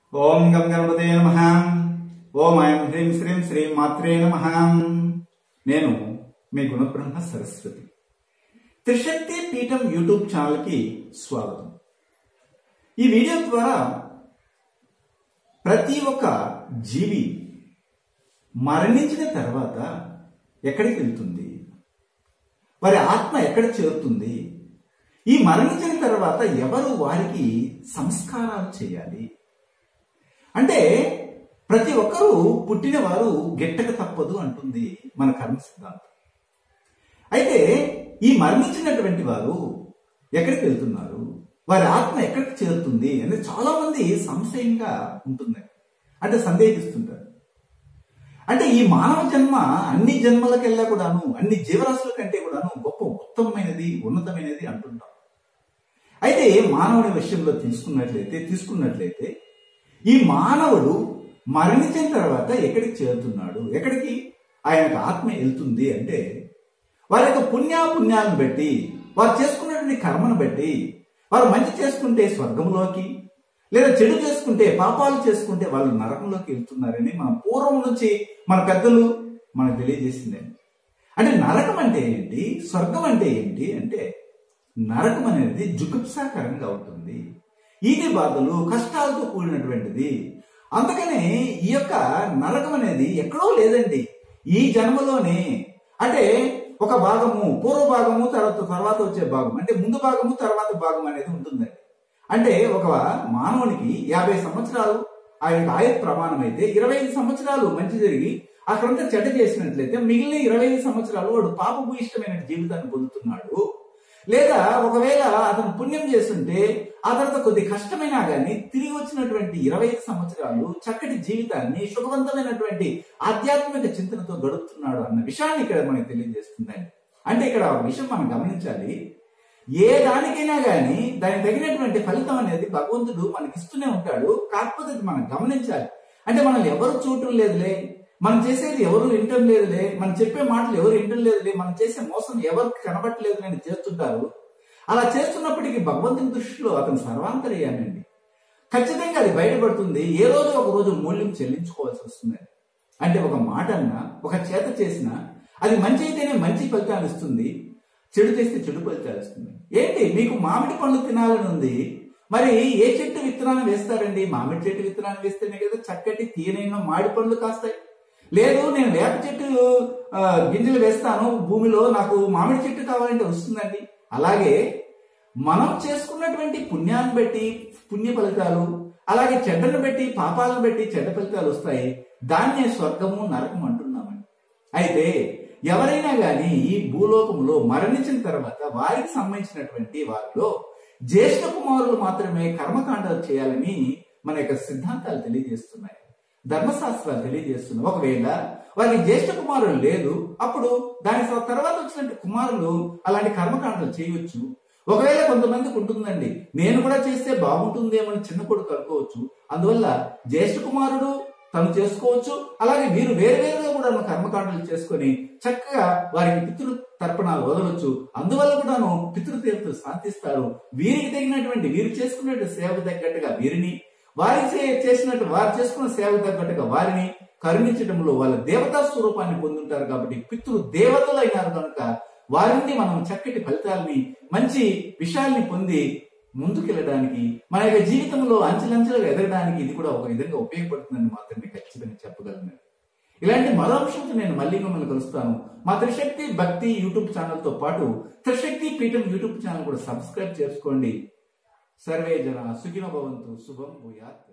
ఓం గం గణపతే నమ ఓం ఐం హ్రీం శ్రీం శ్రీ మాత్రే నమ నేను మీ గుణబ్రహ్మ సరస్వతి త్రిశక్తి పీఠం యూట్యూబ్ ఛానల్కి స్వాగతం ఈ వీడియో ద్వారా ప్రతి ఒక్క జీవి మరణించిన తర్వాత ఎక్కడికి వెళ్తుంది వారి ఆత్మ ఎక్కడ చేరుతుంది ఈ మరణించిన తర్వాత ఎవరు వారికి సంస్కారాలు చేయాలి అంటే ప్రతి ఒక్కరూ పుట్టిన వారు గిట్టక తప్పదు అంటుంది మన కర్మ సిద్ధాంతం అయితే ఈ మరణించినటువంటి వారు ఎక్కడికి వెళ్తున్నారు వారి ఆత్మ ఎక్కడికి చేరుతుంది అనేది చాలా మంది సంశయంగా ఉంటుంది అంటే సందేహిస్తుంటారు అంటే ఈ మానవ జన్మ అన్ని జన్మలకెల్లా కూడాను అన్ని జీవరాశుల కంటే కూడాను గొప్ప ఉత్తమమైనది ఉన్నతమైనది అంటుంటాం అయితే మానవుడి విషయంలో తీసుకున్నట్లయితే తీసుకున్నట్లయితే ఈ మానవుడు మరణించిన తర్వాత ఎక్కడికి చేరుతున్నాడు ఎక్కడికి ఆయనకు ఆత్మ వెళ్తుంది అంటే వారి యొక్క పుణ్యాపుణ్యాలను బట్టి వారు చేసుకున్నటువంటి కర్మను బట్టి వారు మంచి చేసుకుంటే స్వర్గంలోకి లేదా చెడు చేసుకుంటే పాపాలు చేసుకుంటే వాళ్ళు నరకంలోకి వెళ్తున్నారని మన పూర్వం నుంచి మన పెద్దలు మనకు తెలియజేసిందండి అంటే నరకం అంటే ఏంటి స్వర్గం అంటే ఏంటి అంటే నరకం అనేది జుగుప్సాకరంగా ఉంటుంది ఈది బాధలు కష్టాలతో కూడినటువంటిది అందుకనే ఈ యొక్క నరకం అనేది ఎక్కడో లేదండి ఈ జన్మలోనే అంటే ఒక భాగము పూర్వ భాగము తర్వాత తర్వాత వచ్చే భాగం అంటే ముందు భాగము తర్వాత భాగం అనేది ఉంటుందండి అంటే ఒక మానవునికి యాభై సంవత్సరాలు ఆయన ఆయుర్ ప్రమాణం అయితే ఇరవై ఐదు సంవత్సరాలు మంచి జరిగి అక్కడంతా చెడ్డ చేసినట్లయితే మిగిలిన ఇరవై ఐదు సంవత్సరాలు వాడు పాపభూయిష్టమైన జీవితాన్ని పొందుతున్నాడు లేదా ఒకవేళ అతను పుణ్యం చేస్తుంటే ఆ తర్వాత కొద్ది కష్టమైనా గానీ తిరిగి వచ్చినటువంటి ఇరవై ఐదు సంవత్సరాలు చక్కటి జీవితాన్ని సుఖవంతమైనటువంటి ఆధ్యాత్మిక చింతనతో గడుపుతున్నాడు అన్న విషయాన్ని ఇక్కడ మనకి తెలియజేస్తుందండి అంటే ఇక్కడ ఒక విషయం మనం గమనించాలి ఏ దానికైనా గానీ దానికి తగినటువంటి ఫలితం అనేది భగవంతుడు మనకి ఇస్తూనే ఉంటాడు కాకపోతే అది మనం గమనించాలి అంటే మనల్ని ఎవరు చూడటం లేదులే మనం చేసేది ఎవరు వింటం లేదులే మనం చెప్పే మాటలు ఎవరు వింటం లేదులే మనం చేసే మోసం ఎవరికి కనబట్టలేదు అని చేస్తుంటారు అలా చేస్తున్నప్పటికీ భగవంతుని దృష్టిలో అతను సర్వాంతర్యానండి ఖచ్చితంగా అది బయటపడుతుంది ఏ రోజు ఒక రోజు మూల్యం చెల్లించుకోవాల్సి వస్తుంది అంటే ఒక మాట అన్నా ఒక చేత చేసినా అది మంచి అయితేనే మంచి ఫలితాలు ఇస్తుంది చెడు చేస్తే చెడు ఫలితాలు ఇస్తుంది ఏంటి మీకు మామిడి పండ్లు తినాలని ఉంది మరి ఏ చెట్టు విత్తనాన్ని వేస్తారండి మామిడి చెట్టు విత్తనాన్ని వేస్తేనే కదా చక్కటి తీయనైన మామిడి పండ్లు కాస్తాయి లేదు నేను వేప చెట్టు ఆ, గింజలు వేస్తాను భూమిలో నాకు మామిడి చెట్టు కావాలంటే వస్తుందండి అలాగే మనం చేసుకున్నటువంటి పుణ్యాన్ని బట్టి పుణ్య ఫలితాలు అలాగే చెడ్డను బట్టి పాపాలను బట్టి చెడ్డ ఫలితాలు వస్తాయి దాన్నే స్వర్గము నరకం అంటున్నామండి అయితే ఎవరైనా గాని ఈ భూలోకంలో మరణించిన తర్వాత వారికి సంబంధించినటువంటి వారిలో జ్యేష్ఠ కుమారులు మాత్రమే కర్మకాండాలు చేయాలని మన యొక్క సిద్ధాంతాలు తెలియజేస్తున్నాయి ధర్మశాస్త్రాలు తెలియజేస్తున్నాయి ఒకవేళ వారికి జ్యేష్ఠ కుమారులు లేదు అప్పుడు దాని తర్వాత వచ్చినట్టు కుమారులు అలాంటి కర్మకాండలు చేయవచ్చు ఒకవేళ కొంతమందికి ఉంటుందండి నేను కూడా చేస్తే బాగుంటుందేమో అని చిన్న కొడుకు అనుకోవచ్చు అందువల్ల జ్యేష్ఠ కుమారుడు తను చేసుకోవచ్చు అలాగే వీరు వేరు వేరుగా కూడా కర్మకాండలు చేసుకొని చక్కగా వారికి పితృ తర్పణాలు వదలవచ్చు అందువల్ల కూడాను పితృదేవతలు శాంతిస్తారు వీరికి తగినటువంటి వీరు చేసుకున్నటువంటి సేవ తగ్గట్టుగా వీరిని వారి చే- చేసినట్టు వారు చేసుకున్న సేవ తగ్గట్టుగా వారిని కరుణించడంలో వాళ్ళ దేవతా స్వరూపాన్ని పొందుంటారు కాబట్టి పితృ దేవతలు అయినారు కనుక వారి నుండి మనం చక్కటి ఫలితాలని మంచి విషయాల్ని పొంది ముందుకెళ్ళడానికి మన యొక్క జీవితంలో అంచెలంచెలుగా ఎదగడానికి ఇది కూడా ఒక విధంగా ఉపయోగపడుతుందని మాత్రమే ఖచ్చితంగా చెప్పగలను ఇలాంటి మరో అంశంతో నేను మళ్ళీ మిమ్మల్ని కలుస్తాను మా త్రిశక్తి భక్తి యూట్యూబ్ ఛానల్ తో పాటు త్రిశక్తి పీఠం యూట్యూబ్ ఛానల్ కూడా సబ్స్క్రైబ్ చేసుకోండి సర్వే జన సుఖినో భవంతు శుభం భూయాత్